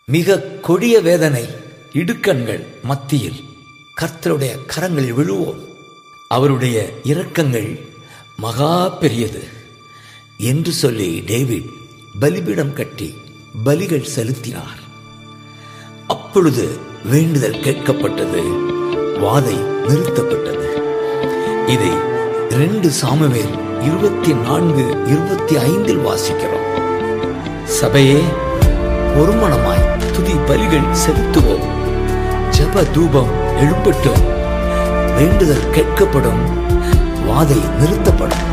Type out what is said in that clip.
மிக கொடிய வேதனை இடுக்கண்கள் மத்தியில் கர்த்தருடைய கரங்களில் விழுவோம் அவருடைய இரக்கங்கள் மகா பெரியது என்று சொல்லி டேவிட் பலிபீடம் கட்டி பலிகள் செலுத்தினார் அப்பொழுது வேண்டுதல் கேட்கப்பட்டது வாதை நிறுத்தப்பட்டது இதை ரெண்டு சாமுவேல் இருபத்தி நான்கு இருபத்தி ஐந்தில் வாசிக்கிறோம் சபையே ஒருமனமாய் துதி பலிகள் செலுத்துவோம் ஜப தூபம் எழுப்பட்டும் வேண்டுதல் கேட்கப்படும் வாதை நிறுத்தப்படும்